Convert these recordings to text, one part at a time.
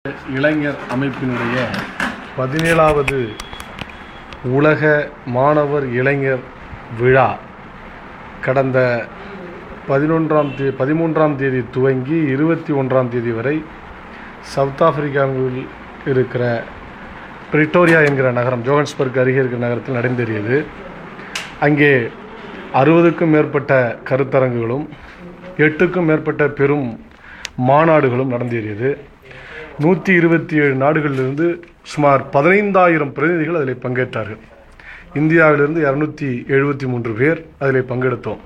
இளைஞர் அமைப்பினுடைய பதினேழாவது உலக மாணவர் இளைஞர் விழா கடந்த பதினொன்றாம் தே பதிமூன்றாம் தேதி துவங்கி இருபத்தி ஒன்றாம் தேதி வரை சவுத் ஆப்பிரிக்காவில் இருக்கிற பிரிட்டோரியா என்கிற நகரம் ஜோகன்ஸ்பர்க் அருகே இருக்கிற நகரத்தில் நடந்தேறியது அங்கே அறுபதுக்கும் மேற்பட்ட கருத்தரங்குகளும் எட்டுக்கும் மேற்பட்ட பெரும் மாநாடுகளும் நடந்தேறியது நூற்றி இருபத்தி ஏழு நாடுகளிலிருந்து சுமார் பதினைந்தாயிரம் பிரதிநிதிகள் அதில் பங்கேற்றார்கள் இந்தியாவிலிருந்து இரநூத்தி எழுபத்தி மூன்று பேர் அதில் பங்கெடுத்தோம்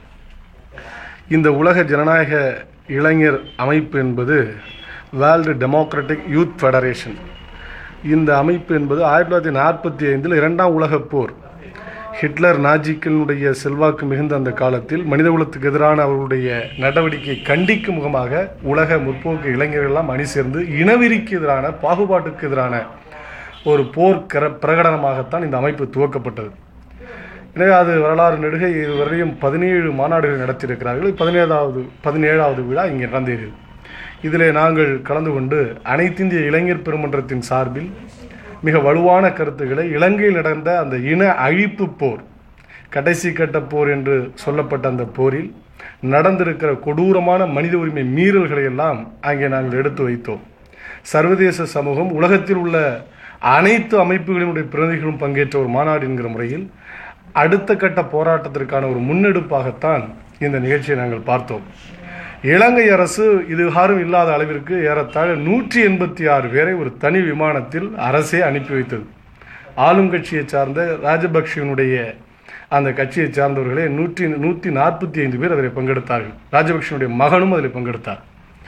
இந்த உலக ஜனநாயக இளைஞர் அமைப்பு என்பது வேர்ல்டு டெமோக்ராட்டிக் யூத் ஃபெடரேஷன் இந்த அமைப்பு என்பது ஆயிரத்தி தொள்ளாயிரத்தி நாற்பத்தி ஐந்தில் இரண்டாம் உலகப் போர் ஹிட்லர் நாஜிக்களினுடைய செல்வாக்கு மிகுந்த அந்த காலத்தில் மனிதகுலத்துக்கு எதிரான அவர்களுடைய நடவடிக்கை கண்டிக்கும் முகமாக உலக முற்போக்கு இளைஞர்கள்லாம் அணி சேர்ந்து இனவெறிக்கு எதிரான பாகுபாட்டுக்கு எதிரான ஒரு போர் கர பிரகடனமாகத்தான் இந்த அமைப்பு துவக்கப்பட்டது எனவே அது வரலாறு நெடுகை இதுவரையும் பதினேழு மாநாடுகள் நடத்தியிருக்கிறார்கள் பதினேழாவது பதினேழாவது விழா இங்கே நடந்தேறியது இதிலே நாங்கள் கலந்து கொண்டு அனைத்திந்திய இளைஞர் பெருமன்றத்தின் சார்பில் மிக வலுவான கருத்துக்களை இலங்கையில் நடந்த அந்த இன அழிப்பு போர் கடைசி கட்ட போர் என்று சொல்லப்பட்ட அந்த போரில் நடந்திருக்கிற கொடூரமான மனித உரிமை மீறல்களை எல்லாம் அங்கே நாங்கள் எடுத்து வைத்தோம் சர்வதேச சமூகம் உலகத்தில் உள்ள அனைத்து அமைப்புகளினுடைய பிரதிநிதிகளும் பங்கேற்ற ஒரு மாநாடு என்கிற முறையில் அடுத்த கட்ட போராட்டத்திற்கான ஒரு முன்னெடுப்பாகத்தான் இந்த நிகழ்ச்சியை நாங்கள் பார்த்தோம் இலங்கை அரசு இதுகாரும் இல்லாத அளவிற்கு ஏறத்தாழ நூற்றி எண்பத்தி ஆறு பேரை ஒரு தனி விமானத்தில் அரசே அனுப்பி வைத்தது ஆளும் கட்சியை சார்ந்த ராஜபக்சேனுடைய அந்த கட்சியை சார்ந்தவர்களே நூற்றி நூற்றி நாற்பத்தி ஐந்து பேர் அதில் பங்கெடுத்தார்கள் ராஜபக்சேனுடைய மகனும் அதில் பங்கெடுத்தார்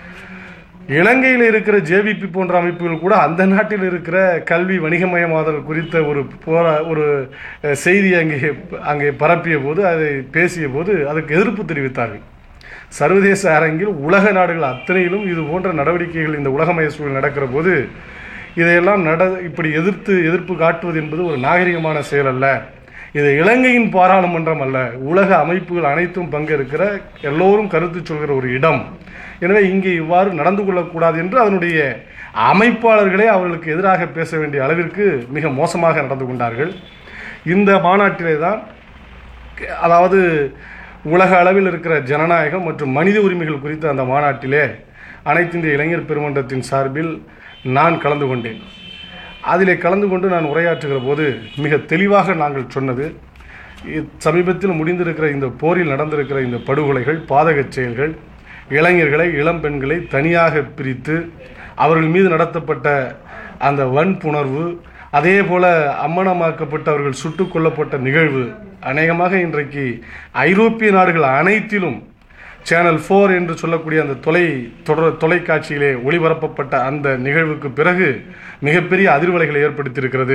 இலங்கையில் இருக்கிற ஜேவிபி போன்ற அமைப்புகள் கூட அந்த நாட்டில் இருக்கிற கல்வி வணிகமயமாதல் குறித்த ஒரு போர ஒரு அஹ், செய்தி அங்கே அங்கே பரப்பிய போது அதை பேசிய போது அதுக்கு எதிர்ப்பு தெரிவித்தார்கள் சர்வதேச அரங்கில் உலக நாடுகள் அத்தனையிலும் இது போன்ற நடவடிக்கைகள் இந்த உலகமய சூழல் நடக்கிற போது இதையெல்லாம் நட இப்படி எதிர்த்து எதிர்ப்பு காட்டுவது என்பது ஒரு நாகரிகமான செயல் அல்ல இது இலங்கையின் பாராளுமன்றம் அல்ல உலக அமைப்புகள் அனைத்தும் பங்கேற்கிற எல்லோரும் கருத்து சொல்கிற ஒரு இடம் எனவே இங்கே இவ்வாறு நடந்து கொள்ளக்கூடாது என்று அதனுடைய அமைப்பாளர்களே அவர்களுக்கு எதிராக பேச வேண்டிய அளவிற்கு மிக மோசமாக நடந்து கொண்டார்கள் இந்த மாநாட்டிலே தான் அதாவது உலக அளவில் இருக்கிற ஜனநாயகம் மற்றும் மனித உரிமைகள் குறித்த அந்த மாநாட்டிலே அனைத்திந்திய இளைஞர் பெருமன்றத்தின் சார்பில் நான் கலந்து கொண்டேன் அதிலே கலந்து கொண்டு நான் உரையாற்றுகிற போது மிக தெளிவாக நாங்கள் சொன்னது இ- சமீபத்தில் முடிந்திருக்கிற இந்த போரில் நடந்திருக்கிற இந்த படுகொலைகள் பாதகச் செயல்கள் இளைஞர்களை இளம் பெண்களை தனியாக பிரித்து அவர்கள் மீது நடத்தப்பட்ட அந்த வன்புணர்வு அதே போல அம்மனமாக்கப்பட்டு அவர்கள் சுட்டுக் கொல்லப்பட்ட நிகழ்வு அநேகமாக இன்றைக்கு ஐரோப்பிய நாடுகள் அனைத்திலும் சேனல் ஃபோர் என்று சொல்லக்கூடிய அந்த தொலை தொடர் தொலைக்காட்சியிலே ஒளிபரப்பப்பட்ட அந்த நிகழ்வுக்கு பிறகு மிகப்பெரிய அதிர்வலைகளை ஏற்படுத்தியிருக்கிறது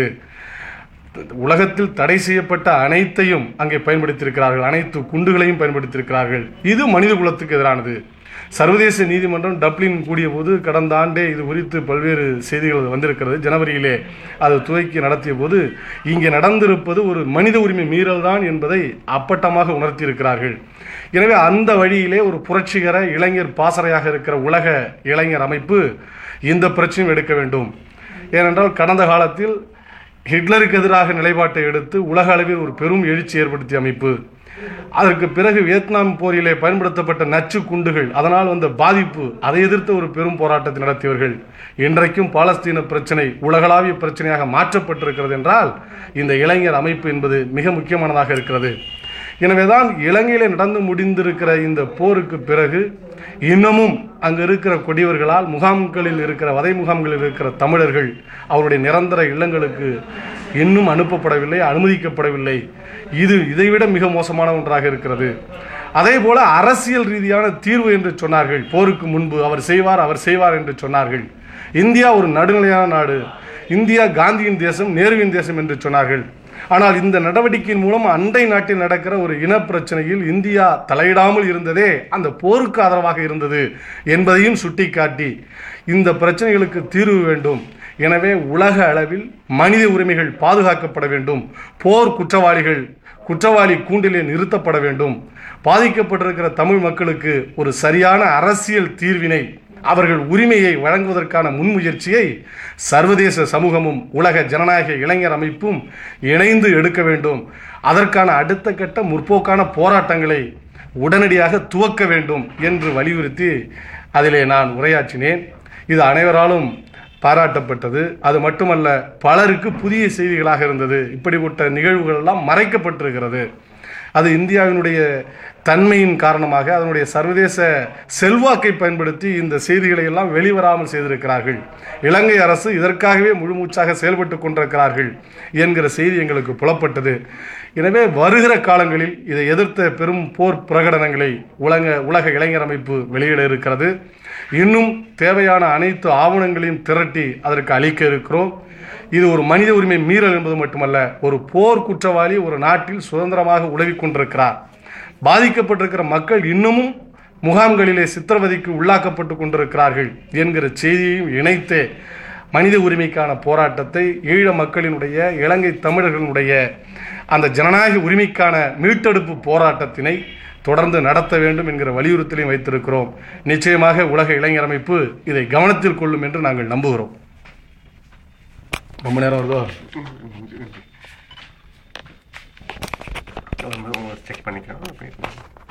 உலகத்தில் தடை செய்யப்பட்ட அனைத்தையும் அங்கே பயன்படுத்தியிருக்கிறார்கள் அனைத்து குண்டுகளையும் பயன்படுத்தியிருக்கிறார்கள் இது மனித குலத்துக்கு எதிரானது சர்வதேச நீதிமன்றம் டப்ளின் கூடிய போது கடந்த ஆண்டே இது குறித்து பல்வேறு செய்திகள் வந்திருக்கிறது ஜனவரியிலே அது துவக்கி நடத்திய போது இங்கே நடந்திருப்பது ஒரு மனித உரிமை மீறல் தான் என்பதை அப்பட்டமாக உணர்த்தியிருக்கிறார்கள் எனவே அந்த வழியிலே ஒரு புரட்சிகர இளைஞர் பாசறையாக இருக்கிற உலக இளைஞர் அமைப்பு இந்த பிரச்சனையும் எடுக்க வேண்டும் ஏனென்றால் கடந்த காலத்தில் ஹிட்லருக்கு எதிராக நிலைப்பாட்டை எடுத்து உலக அளவில் ஒரு பெரும் எழுச்சி ஏற்படுத்திய அமைப்பு அதற்கு பிறகு வியட்நாம் போரிலே பயன்படுத்தப்பட்ட நச்சு குண்டுகள் அதனால் வந்த பாதிப்பு அதை எதிர்த்து ஒரு பெரும் போராட்டத்தை நடத்தியவர்கள் இன்றைக்கும் பாலஸ்தீன பிரச்சனை உலகளாவிய பிரச்சனையாக மாற்றப்பட்டிருக்கிறது என்றால் இந்த இளைஞர் அமைப்பு என்பது மிக முக்கியமானதாக இருக்கிறது எனவேதான் இலங்கையிலே நடந்து முடிந்திருக்கிற இந்த போருக்கு பிறகு இன்னமும் அங்கு இருக்கிற கொடியவர்களால் முகாம்களில் இருக்கிற வதை முகாம்களில் இருக்கிற தமிழர்கள் அவருடைய நிரந்தர இல்லங்களுக்கு இன்னும் அனுப்பப்படவில்லை அனுமதிக்கப்படவில்லை இது இதைவிட மிக மோசமான ஒன்றாக இருக்கிறது அதே போல அரசியல் ரீதியான தீர்வு என்று சொன்னார்கள் போருக்கு முன்பு அவர் செய்வார் அவர் செய்வார் என்று சொன்னார்கள் இந்தியா ஒரு நடுநிலையான நாடு இந்தியா காந்தியின் தேசம் நேருவின் தேசம் என்று சொன்னார்கள் ஆனால் இந்த நடவடிக்கையின் மூலம் அண்டை நாட்டில் நடக்கிற ஒரு இனப்பிரச்சனையில் இந்தியா தலையிடாமல் இருந்ததே அந்த போருக்கு ஆதரவாக இருந்தது என்பதையும் சுட்டிக்காட்டி இந்த பிரச்சனைகளுக்கு தீர்வு வேண்டும் எனவே உலக அளவில் மனித உரிமைகள் பாதுகாக்கப்பட வேண்டும் போர் குற்றவாளிகள் குற்றவாளி கூண்டிலே நிறுத்தப்பட வேண்டும் பாதிக்கப்பட்டிருக்கிற தமிழ் மக்களுக்கு ஒரு சரியான அரசியல் தீர்வினை அவர்கள் உரிமையை வழங்குவதற்கான முன்முயற்சியை சர்வதேச சமூகமும் உலக ஜனநாயக இளைஞர் அமைப்பும் இணைந்து எடுக்க வேண்டும் அதற்கான அடுத்த கட்ட முற்போக்கான போராட்டங்களை உடனடியாக துவக்க வேண்டும் என்று வலியுறுத்தி அதிலே நான் உரையாற்றினேன் இது அனைவராலும் பாராட்டப்பட்டது அது மட்டுமல்ல பலருக்கு புதிய செய்திகளாக இருந்தது இப்படிப்பட்ட நிகழ்வுகள் எல்லாம் மறைக்கப்பட்டிருக்கிறது அது இந்தியாவினுடைய தன்மையின் காரணமாக அதனுடைய சர்வதேச செல்வாக்கை பயன்படுத்தி இந்த செய்திகளை எல்லாம் வெளிவராமல் செய்திருக்கிறார்கள் இலங்கை அரசு இதற்காகவே முழுமூச்சாக செயல்பட்டு கொண்டிருக்கிறார்கள் என்கிற செய்தி எங்களுக்கு புலப்பட்டது எனவே வருகிற காலங்களில் இதை எதிர்த்த பெரும் போர் பிரகடனங்களை உலக உலக இளைஞர் அமைப்பு வெளியிட இருக்கிறது இன்னும் தேவையான அனைத்து ஆவணங்களையும் திரட்டி அதற்கு அளிக்க இருக்கிறோம் இது ஒரு மனித உரிமை மீறல் என்பது மட்டுமல்ல ஒரு போர் குற்றவாளி ஒரு நாட்டில் சுதந்திரமாக உழவிக் கொண்டிருக்கிறார் பாதிக்கப்பட்டிருக்கிற மக்கள் இன்னமும் முகாம்களிலே சித்திரவதைக்கு உள்ளாக்கப்பட்டு கொண்டிருக்கிறார்கள் என்கிற செய்தியையும் இணைத்தே மனித உரிமைக்கான போராட்டத்தை ஈழ மக்களினுடைய இலங்கை தமிழர்களுடைய அந்த ஜனநாயக உரிமைக்கான மீட்டெடுப்பு போராட்டத்தினை தொடர்ந்து நடத்த வேண்டும் என்கிற வலியுறுத்தலையும் வைத்திருக்கிறோம் நிச்சயமாக உலக இளைஞர் அமைப்பு இதை கவனத்தில் கொள்ளும் என்று நாங்கள் நம்புகிறோம் ரொம்ப நேரம் வருதோ செக் பண்ணிக்கலாம்